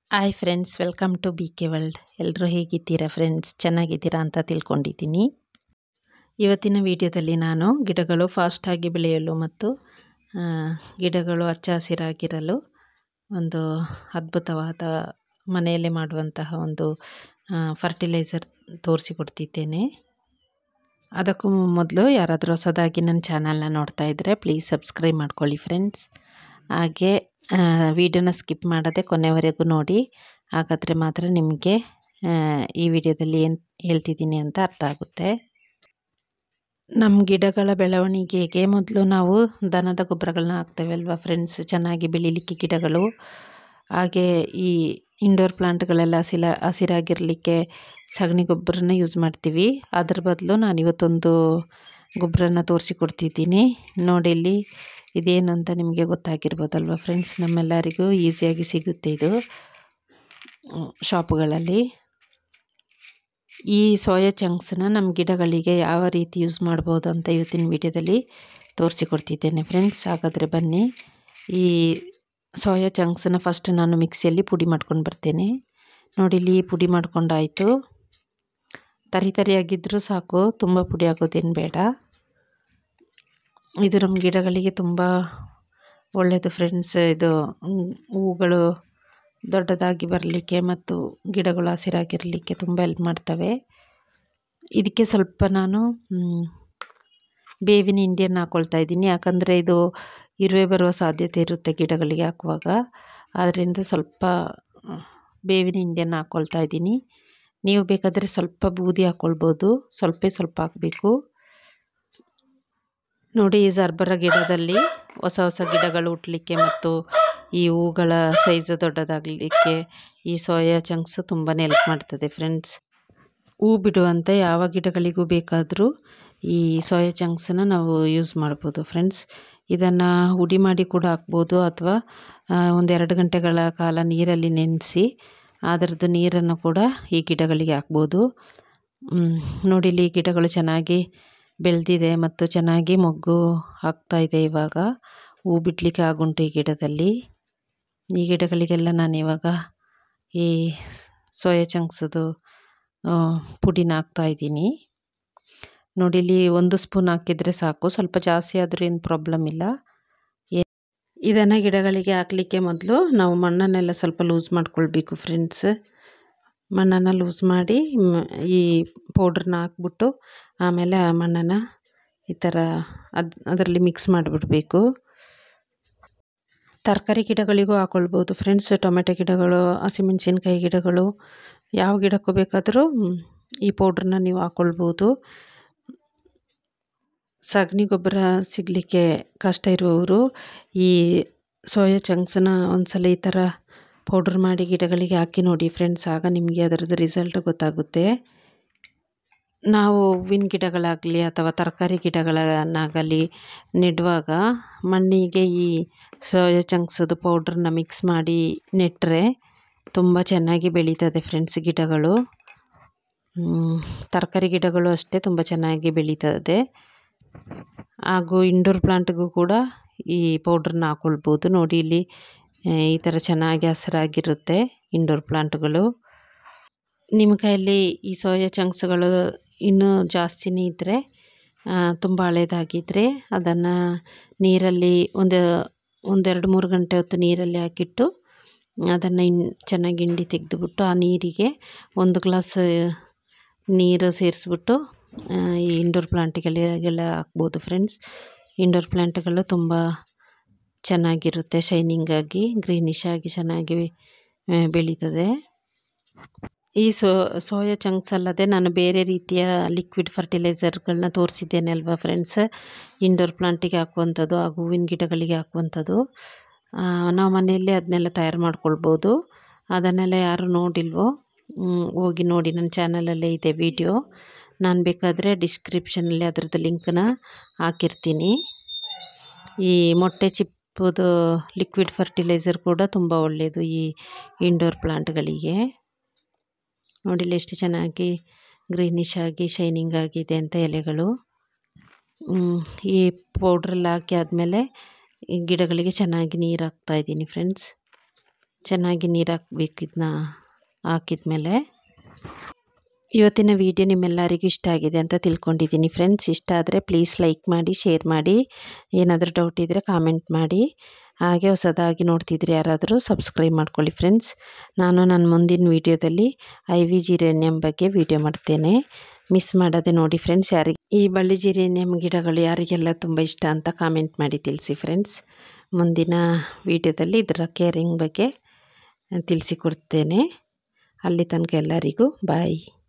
hi friends welcome to B K world ಎಲ್ಲರೂ ಹೇಗಿದ್ದೀರಾ friends ಚೆನ್ನಾಗಿದ್ದೀರಾ ಅಂತ ತಿಳ್ಕೊಂಡಿದ್ದೀನಿ ಇವತ್ತಿನ ವಿಡಿಯೋದಲ್ಲಿ ನಾನು ಗಿಡಗಳು ಫಾಸ್ಟಾಗಿ ಬೆಳೆಯಲು ಮತ್ತು ಆ, ಗಿಡಗಳು ಹಚ್ಚ ಹಸಿರಾಗಿರಲು ಒಂದು ಅದ್ಭುತವಾದ ಮನೆಯಲ್ಲೇ ಮಾಡುವಂತಹ ಒಂದು ಫರ್ಟಿಲೈಸರ್ ತೋರಿಸಿಕೊಡ್ತಿದ್ದೇನೆ ಅದಕ್ಕೂ ಮೊದಲು ಯಾರಾದರೂ ಹೊಸದಾಗಿ ನನ್ನ ಚಾನಲ್ನ ನೋಡ್ತಾ ಇದ್ದರೆ ಪ್ಲೀಸ್ ಸಬ್ಸ್ಕ್ರೈಬ್ ಮಾಡ್ಕೊಳ್ಳಿ ಫ್ರೆಂಡ್ಸ್ ಹಾಗೆ ವಿಡಿಯೋನ ಸ್ಕಿಪ್ ಮಾಡದೆ ಕೊನೆವರೆಗೂ ನೋಡಿ ಹಾಗಾದರೆ ಮಾತ್ರ ನಿಮಗೆ ಆ, ಈ ವಿಡಿಯೋದಲ್ಲಿ ಏನು ಹೇಳ್ತಿದ್ದೀನಿ ಅಂತ ಅರ್ಥ ಆಗುತ್ತೆ ನಮ್ಮ ಗಿಡಗಳ ಬೆಳವಣಿಗೆಗೆ ಮೊದಲು ನಾವು ದನದ ಗೊಬ್ಬರಗಳನ್ನ ಹಾಕ್ತೇವೆ ಅಲ್ವಾ ಫ್ರೆಂಡ್ಸ್ ಚೆನ್ನಾಗಿ ಬೆಳೀಲಿಕ್ಕೆ ಗಿಡಗಳು ಹಾಗೆ ಈ ಇಂಡೋರ್ ಪ್ಲಾಂಟ್ಗಳೆಲ್ಲ ಹಸಿಲ ಹಸಿರಾಗಿರಲಿಕ್ಕೆ ಸಗಣಿ ಗೊಬ್ಬರನ ಯೂಸ್ ಮಾಡ್ತೀವಿ ಅದ್ರ ಬದಲು ನಾನು ಇವತ್ತೊಂದು ಗೊಬ್ಬರನ ತೋರಿಸಿಕೊಡ್ತಿದ್ದೀನಿ ನೋಡಿ ಇಲ್ಲಿ ಇದೇನು ಅಂತ ನಿಮಗೆ ಗೊತ್ತಾಗಿರ್ಬೋದಲ್ವ ಫ್ರೆಂಡ್ಸ್ ನಮ್ಮೆಲ್ಲರಿಗೂ ಈಸಿಯಾಗಿ ಸಿಗುತ್ತೆ ಇದು ಶಾಪುಗಳಲ್ಲಿ ಈ ಸೋಯಾ ಚಂಕ್ಸನ್ನ ನಮ್ಮ ಗಿಡಗಳಿಗೆ ಯಾವ ರೀತಿ ಯೂಸ್ ಮಾಡ್ಬೋದು ಅಂತ ಇವತ್ತಿನ ವಿಡಿಯೋದಲ್ಲಿ ತೋರಿಸಿಕೊಡ್ತಿದ್ದೇನೆ ಫ್ರೆಂಡ್ಸ್ ಹಾಗಾದರೆ ಬನ್ನಿ ಈ ಸೋಯಾ ಚಂಕ್ಸನ್ನ ಫಸ್ಟ್ ನಾನು ಮಿಕ್ಸಿಯಲ್ಲಿ ಪುಡಿ ಮಾಡ್ಕೊಂಡು ಬರ್ತೇನೆ ನೋಡಿ ಇಲ್ಲಿ ಪುಡಿ ಮಾಡ್ಕೊಂಡಾಯಿತು ತರಿ ತರಿಯಾಗಿದ್ದರೂ ಸಾಕು ತುಂಬ ಪುಡಿ ಆಗೋದೇನು ಬೇಡ ಇದು ನಮ್ಮ ಗಿಡಗಳಿಗೆ ತುಂಬ ಒಳ್ಳೆಯದು ಫ್ರೆಂಡ್ಸ್ ಇದು ಹ್ಮ್, ಹೂಗಳು ದೊಡ್ಡದಾಗಿ ಬರಲಿಕ್ಕೆ ಮತ್ತು ಗಿಡಗಳು ಹಸಿರಾಗಿರಲಿಕ್ಕೆ ತುಂಬ ಹೆಲ್ಪ್ ಮಾಡ್ತವೆ ಇದಕ್ಕೆ ಸ್ವಲ್ಪ ನಾನು ಮ್, ಬೇವಿನ ಹಿಂಡಿಯನ್ನು ಹಾಕ್ಕೊಳ್ತಾ ಇದ್ದೀನಿ ಯಾಕಂದರೆ ಇದು ಇರುವೆ ಬರುವ ಸಾಧ್ಯತೆ ಇರುತ್ತೆ ಗಿಡಗಳಿಗೆ ಹಾಕುವಾಗ ಆದ್ದರಿಂದ ಸ್ವಲ್ಪ ಮ್, ಬೇವಿನ ಹಿಂಡಿಯನ್ನು ಹಾಕ್ಕೊಳ್ತಾ ಇದ್ದೀನಿ ನೀವು ಬೇಕಾದರೆ ಸ್ವಲ್ಪ ಬೂದಿ ಹಾಕ್ಕೊಳ್ಬೋದು ಸ್ವಲ್ಪ ಸ್ವಲ್ಪ ಹಾಕಬೇಕು ನೋಡಿ ಈ ಜರ್ಬರ ಗಿಡದಲ್ಲಿ ಹೊಸ ಹೊಸ ಗಿಡಗಳು ಹುಟ್ಟಲಿಕ್ಕೆ ಮತ್ತು ಈ ಹೂಗಳ ಸೈಜ್ ದೊಡ್ಡದಾಗಲಿಕ್ಕೆ ಈ ಸೋಯಾ ಚಂಕ್ಸ್ ತುಂಬಾ ಹೆಲ್ಪ್ ಮಾಡ್ತದೆ ಫ್ರೆಂಡ್ಸ್ ಹೂ ಬಿಡುವಂಥ ಯಾವ ಗಿಡಗಳಿಗೂ ಬೇಕಾದರೂ ಈ ಸೋಯಾ ಚಂಕ್ಸನ್ನು ನಾವು ಯೂಸ್ ಮಾಡ್ಬೋದು ಫ್ರೆಂಡ್ಸ್ ಇದನ್ನು ಹುಡಿ ಮಾಡಿ ಕೂಡ ಹಾಕ್ಬೋದು ಅಥವಾ ಒಂದೆರಡು ಗಂಟೆಗಳ ಕಾಲ ನೀರಲ್ಲಿ ನೆನೆಸಿ ಅದರದ್ದು ನೀರನ್ನು ಕೂಡ ಈ ಗಿಡಗಳಿಗೆ ಹಾಕ್ಬೋದು ಮ್, ನೋಡಿ ಇಲ್ಲಿ ಗಿಡಗಳು ಚೆನ್ನಾಗಿ ಬೆಳೆದಿದೆ ಮತ್ತು ಚೆನ್ನಾಗಿ ಮೊಗ್ಗು ಆಗ್ತಾ ಇದೆ ಇವಾಗ ಹೂ ಬಿಡಲಿಕ್ಕೆ ಆಗುಂಟು ಈ ಗಿಡದಲ್ಲಿ ಈ ಗಿಡಗಳಿಗೆಲ್ಲ ನಾನು ಇವಾಗ ಈ ಸೋಯಾ ಚಂಕ್ಸದು ಆ, ಪುಡಿನ ಹಾಕ್ತಾ ಇದ್ದೀನಿ ನೋಡಿ ಇಲ್ಲಿ ಒಂದು ಸ್ಪೂನ್ ಹಾಕಿದರೆ ಸಾಕು ಸ್ವಲ್ಪ ಜಾಸ್ತಿ ಆದರೂ ಏನು ಪ್ರಾಬ್ಲಮ್ ಇಲ್ಲ ಏ- ಇದನ್ನು ಗಿಡಗಳಿಗೆ ಹಾಕಲಿಕ್ಕೆ ಮೊದಲು ನಾವು ಮಣ್ಣನ್ನೆಲ್ಲ ಸ್ವಲ್ಪ ಲೂಸ್ ಮಾಡ್ಕೊಳ್ಬೇಕು ಫ್ರೆಂಡ್ಸ್ ಮಣ್ಣನ್ನು ಲೂಸ್ ಮಾಡಿ ಮ್, ಈ ಪೌಡ್ರನ್ನ ಹಾಕ್ಬಿಟ್ಟು ಆಮೇಲೆ ಆ ಮಣ್ಣನ್ನು ಈ ಥರ ಅದು ಅದರಲ್ಲಿ ಮಿಕ್ಸ್ ಮಾಡಿಬಿಡ್ಬೇಕು ತರಕಾರಿ ಗಿಡಗಳಿಗೂ ಹಾಕ್ಕೊಳ್ಬೋದು ಫ್ರೆಂಡ್ಸ್ ಟೊಮೆಟೊ ಗಿಡಗಳು ಹಸಿಮೆಣಸಿನ್ಕಾಯಿ ಗಿಡಗಳು ಯಾವ ಗಿಡಕ್ಕೂ ಬೇಕಾದರೂ ಮ್, ಈ ಪೌಡ್ರನ್ನ ನೀವು ಹಾಕ್ಕೊಳ್ಬೋದು ಸಗಣಿ ಗೊಬ್ಬರ ಸಿಗಲಿಕ್ಕೆ ಕಷ್ಟ ಇರುವವರು ಈ ಸೋಯಾ ಚಂಕ್ಸನ್ನ ಒಂದ್ಸಲ ಈ ಥರ ಪೌಡ್ರ್ ಮಾಡಿ ಗಿಡಗಳಿಗೆ ಹಾಕಿ ನೋಡಿ ಫ್ರೆಂಡ್ಸ್ ಆಗ ನಿಮಗೆ ಅದರದ್ದು ರಿಸಲ್ಟ್ ಗೊತ್ತಾಗುತ್ತೆ ನಾವು ಹೂವಿನ ಗಿಡಗಳಾಗಲಿ ಅಥವಾ ತರಕಾರಿ ಗಿಡಗಳನ್ನಾಗಲಿ ನೆಡುವಾಗ ಮಣ್ಣಿಗೆ ಈ ಸೋಯಾ ಚಂಕ್ಸದು ಪೌಡ್ರನ್ನ ಮಿಕ್ಸ್ ಮಾಡಿ ನೆಟ್ಟರೆ ತುಂಬ ಚೆನ್ನಾಗಿ ಬೆಳೀತದೆ ಫ್ರೆಂಡ್ಸ್ ಗಿಡಗಳು ಮ್, ತರಕಾರಿ ಗಿಡಗಳು ಅಷ್ಟೇ ತುಂಬ ಚೆನ್ನಾಗಿ ಬೆಳೀತದೆ ಹಾಗೂ ಇಂಡೋರ್ ಪ್ಲಾಂಟ್ಗೂ ಕೂಡ ಈ ಪೌಡ್ರನ್ನ ಹಾಕ್ಕೊಳ್ಬೋದು ನೋಡಿ ಇಲ್ಲಿ ಆ, ಈ ಥರ ಚೆನ್ನಾಗಿ ಹಸಿರಾಗಿರುತ್ತೆ ಇಂಡೋರ್ ಪ್ಲಾಂಟ್ಗಳು ನಿಮ್ಮ ಕೈಯಲ್ಲಿ ಈ ಸೋಯಾ ಚಂಕ್ಸ್ಗಳು ಇನ್ನೂ ಜಾಸ್ತಿನೇ ಇದ್ದರೆ ತುಂಬ ಹಳೇದಾಗಿದ್ದರೆ ಅದನ್ನು ನೀರಲ್ಲಿ ಒಂದು ಒಂದೆರಡು ಮೂರು ಗಂಟೆ ಹೊತ್ತು ನೀರಲ್ಲಿ ಹಾಕಿಟ್ಟು ಅದನ್ನು ಇನ್ ಚೆನ್ನಾಗಿ ಹಿಂಡಿ ತೆಗೆದುಬಿಟ್ಟು ಆ ನೀರಿಗೆ ಒಂದು ಗ್ಲಾಸ್ ನೀರು ಸೇರಿಸ್ಬಿಟ್ಟು ಆ, ಈ ಇಂಡೋರ್ ಪ್ಲಾಂಟ್ಗಳಿಗೆಲ್ಲ ಹಾಕ್ಬೋದು ಫ್ರೆಂಡ್ಸ್ ಇಂಡೋರ್ ಪ್ಲಾಂಟ್ಗಳು ತುಂಬ ಚೆನ್ನಾಗಿರುತ್ತೆ ಶೈನಿಂಗ್ ಆಗಿ ಗ್ರೀನಿಶ್ ಆಗಿ ಚೆನ್ನಾಗಿ ಆ, ಬೆಳೀತದೆ ಈ ಸೋ ಸೋಯಾ ಚಂಕ್ಸ್ ಅಲ್ಲದೆ ನಾನು ಬೇರೆ ರೀತಿಯ ಲಿಕ್ವಿಡ್ ಫರ್ಟಿಲೈಸರ್ಗಳನ್ನ ತೋರಿಸಿದ್ದೇನೆ ಅಲ್ವಾ ಫ್ರೆಂಡ್ಸ್ ಇಂಡೋರ್ ಪ್ಲಾಂಟಿಗೆ ಹಾಕುವಂಥದ್ದು ಹಾಗೂ ಹೂವಿನ ಗಿಡಗಳಿಗೆ ಹಾಕುವಂಥದ್ದು ಆ, ನಾವು ಮನೆಯಲ್ಲೇ ಅದನ್ನೆಲ್ಲ ತಯಾರು ಮಾಡ್ಕೊಳ್ಬೋದು ಅದನ್ನೆಲ್ಲ ಯಾರು ನೋಡಿಲ್ವೋ ಮ್, ಹೋಗಿ ನೋಡಿ ನನ್ನ ಚಾನಲಲ್ಲೇ ಇದೆ ವಿಡಿಯೋ ನಾನು ಬೇಕಾದರೆ ಡಿಸ್ಕ್ರಿಪ್ಷನಲ್ಲಿ ಅದರದ್ದು ಲಿಂಕನ್ನ ಹಾಕಿರ್ತೀನಿ ಈ ಮೊಟ್ಟೆ ಚಿಪ್ಪುದು ಲಿಕ್ವಿಡ್ ಫರ್ಟಿಲೈಸರ್ ಕೂಡ ತುಂಬ ಒಳ್ಳೆಯದು ಈ ಇಂಡೋರ್ ಪ್ಲಾಂಟ್ಗಳಿಗೆ ನೋಡಿಲ್ಲ ಎಷ್ಟು ಚೆನ್ನಾಗಿ ಗ್ರೀನಿಶ್ ಆಗಿ ಶೈನಿಂಗ್ ಆಗಿದೆ ಅಂತ ಎಲೆಗಳು ಮ್, ಈ ಪೌಡ್ರೆಲ್ಲ ಹಾಕಿ ಆದಮೇಲೆ ಈ ಗಿಡಗಳಿಗೆ ಚೆನ್ನಾಗಿ ನೀರು ಹಾಕ್ತಾ ಇದ್ದೀನಿ ಫ್ರೆಂಡ್ಸ್ ಚೆನ್ನಾಗಿ ನೀರು ಹಾಕ್ಬೇಕು ಇದನ್ನ ಹಾಕಿದ್ಮೇಲೆ ಇವತ್ತಿನ ವಿಡಿಯೋ ನಿಮ್ಮೆಲ್ಲರಿಗೂ ಇಷ್ಟ ಆಗಿದೆ ಅಂತ ತಿಳ್ಕೊಂಡಿದ್ದೀನಿ ಫ್ರೆಂಡ್ಸ್ ಇಷ್ಟ ಆದರೆ ಪ್ಲೀಸ್ ಲೈಕ್ ಮಾಡಿ ಶೇರ್ ಮಾಡಿ ಏನಾದರೂ ಡೌಟ್ ಇದ್ದರೆ ಕಾಮೆಂಟ್ ಮಾಡಿ ಹಾಗೆ ಹೊಸದಾಗಿ ನೋಡ್ತಿದ್ರೆ ಯಾರಾದರೂ ಸಬ್ಸ್ಕ್ರೈಬ್ ಮಾಡ್ಕೊಳ್ಳಿ ಫ್ರೆಂಡ್ಸ್ ನಾನು ನನ್ನ ಮುಂದಿನ ವೀಡಿಯೋದಲ್ಲಿ ಐ ವಿ ಜಿರೇನಿಯಂ ಬಗ್ಗೆ ವಿಡಿಯೋ ಮಾಡ್ತೇನೆ ಮಿಸ್ ಮಾಡೋದೆ ನೋಡಿ ಫ್ರೆಂಡ್ಸ್ ಯಾರಿಗೆ ಈ ಬಳ್ಳಿ ಜಿರೇನಿಯಂ ಗಿಡಗಳು ಯಾರಿಗೆಲ್ಲ ತುಂಬ ಇಷ್ಟ ಅಂತ ಕಾಮೆಂಟ್ ಮಾಡಿ ತಿಳಿಸಿ ಫ್ರೆಂಡ್ಸ್ ಮುಂದಿನ ವೀಡಿಯೋದಲ್ಲಿ ಇದರ ಕೇರಿಂಗ್ ಬಗ್ಗೆ ತಿಳಿಸಿಕೊಡ್ತೇನೆ ಅಲ್ಲಿ ತನಕ ಎಲ್ಲರಿಗೂ ಬಾಯ್